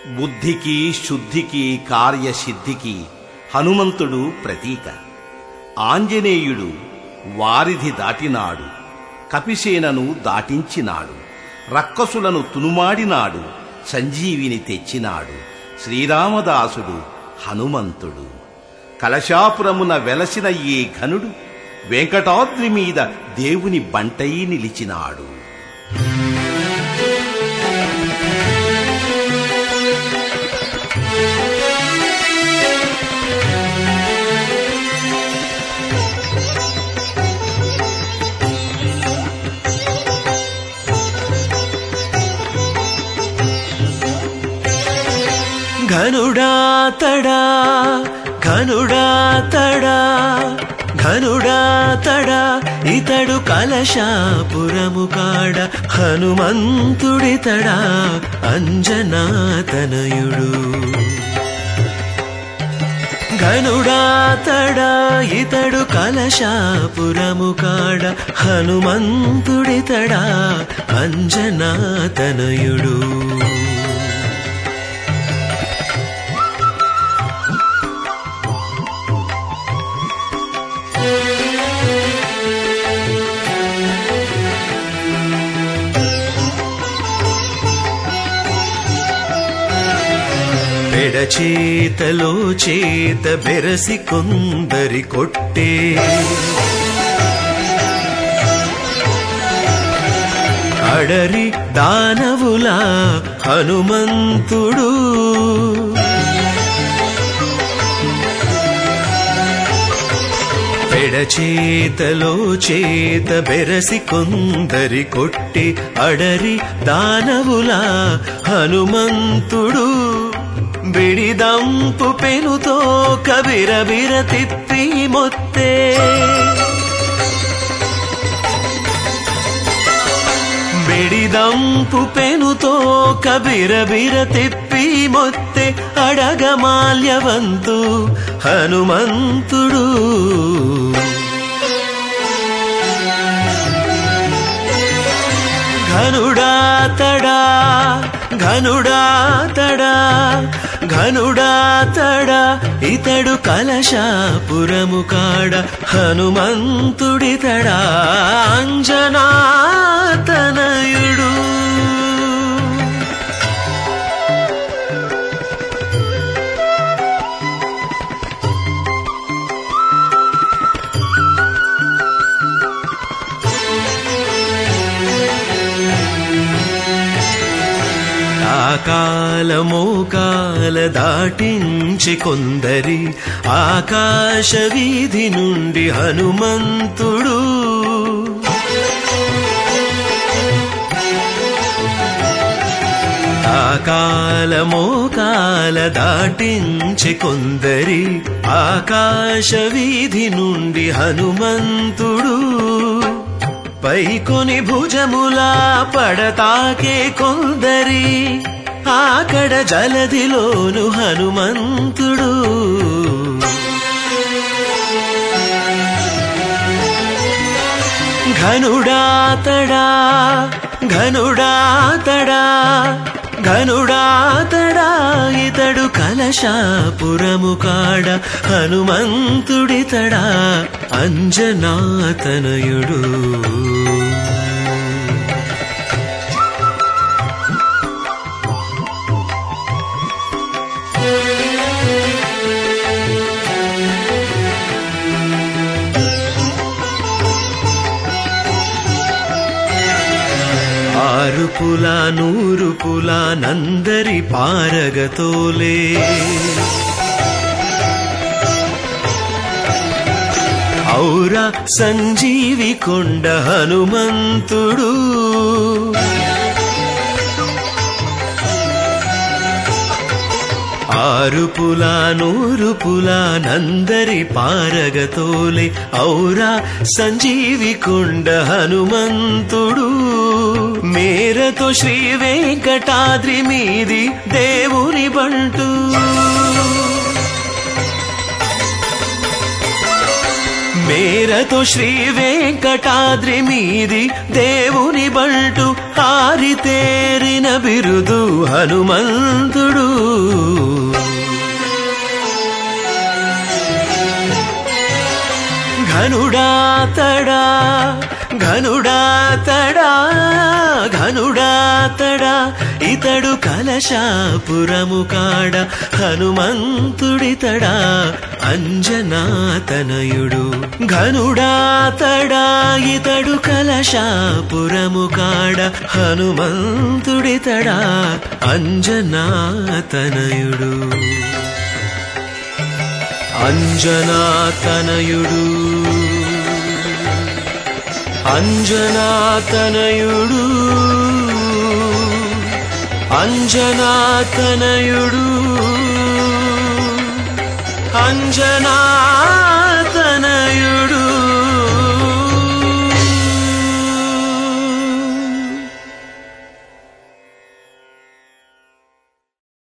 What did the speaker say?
బుద్ధికి శుద్ధికి కార్యసిద్ధికి హనుమంతుడు ప్రతీక ఆంజనేయుడు వారిధి దాటినాడు కపిసేనను దాటించినాడు రక్కసులను తునుమాడినాడు సంజీవిని తెచ్చినాడు శ్రీరామదాసుడు హనుమంతుడు కలశాపురమున వెలసిన ఈ ఘనుడు వెంకటాద్రి మీద దేవుని బంటై నిలిచినాడు ఘనుడాతడా ఘనుడాతడా ఘనుడాతడా ఇతడు కలశాపురము కాడ హనుమంతుడితడా అంజనాతనయుడు ఘనుడాతడా ఇతడు కలశాపురము కాడ హనుమంతుడితడా అంజనాతనయుడు పెడచేతలో చేత బెరసి కొందరి కొట్టే అడరి దానవులా హనుమంతుడు పెడచేతలో చేత బెరసి కొందరి కొట్టి అడరి దానవులా హనుమంతుడు బిడిదంపు పెనుతో కబిరబిర తిప్పి మొత్తే బిడిదంపు పెనుతో కబిరబిర తిప్పి మొత్తే అడగమాల్యవంతు హనుమంతుడు ఘనుడాతడా ఘనుడాతడా ఘనుడాతడా ఇతడు కలశాపురము కాడ హనుమంతుడితడా అంజనాతనయుడు కాలమోకాల దాటించి కొందరి ఆకాశ వీధి నుండి హనుమంతుడు కాలమోకాల దాటించి కొందరి ఆకాశ వీధి నుండి హనుమంతుడు పైకొని భుజములా పడతాకే కొందరి ఆకడ జలదిలోను హనుమంతుడు ఘనుడాతడా ఘనుడాతడా ఘనుడాతడా ఇతడు కలశాపురము కాడ హనుమంతుడితడా అంజనాతనయుడు ఆరు పుల నూరు పుల నందరి పారగతోలే ఔర సంజీవి కొండ హనుమంతుడు ఆరు పుల నూరు పుల నందరి పారగతోలే ఔరా సంజీవి కొండ హనుమంతుడు మేరతో శ్రీ వెంకటాద్రి మీది దేవుని బంటు మేరతో శ్రీ వెంకటాద్రి మీది దేవుని బంటు ఆరితేరిన బిరుదు హనుమంతుడు ఘనుడాతడా ఘనుడాతడా ఘనుడాతడా ఇతడు కలశాపురము కాడ హనుమంతుడితడా అంజనాతనయుడు ఘనుడాతడా ఇతడు కలశాపురము కాడ హనుమంతుడితడా అంజనాతనయుడు అంజనాతనయుడు అంజనాతనయుడు అంజనాతనయుడు అంజనాతనయుడు